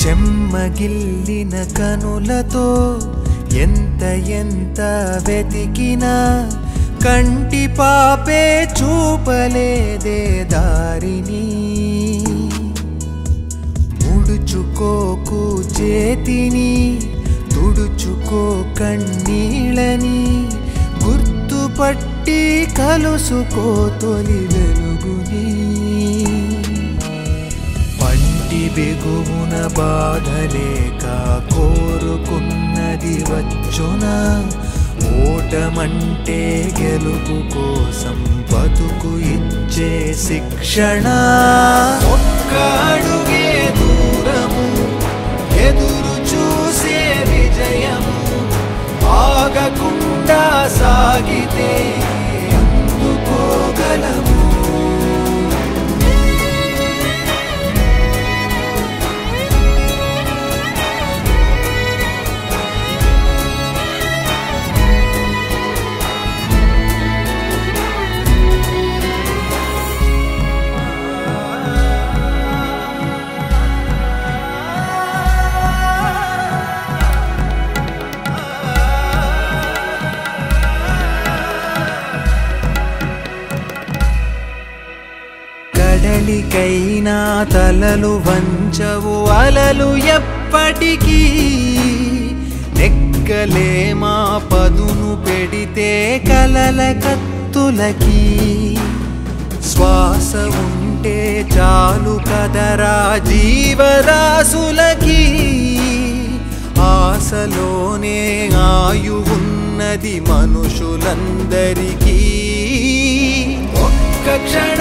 చెమ్మగిల్లిన కనులతో ఎంత ఎంత వెతికినా కంటి పాపే చూపలేదే దారిని ముడుచుకోకు చేతిని తుడుచుకో కన్నీళ్ళని గుర్తుపట్టి కలుసుకో తొలి వెలుగుని పంటి బిగువున బాధలేక కోరుకున్నది వచ్చునా ఓటమంటే గెలుపు కోసం బతుకు ఇచ్చే శిక్షణ ఒక్క అడుగే దూరము ఎదురు చూసే విజయము ఆగకుండా సాగితే అందుకోగలము కడలికైనా తలలు వంచవు అలలు ఎప్పటికీ నెక్కలేమా పదును పెడితే కలల కత్తులకి శ్వాస ఉంటే చాలు కదరా జీవరాశులకి ఆశలోనే ఆయువున్నది మనుషులందరికీ ఒక్క క్షణ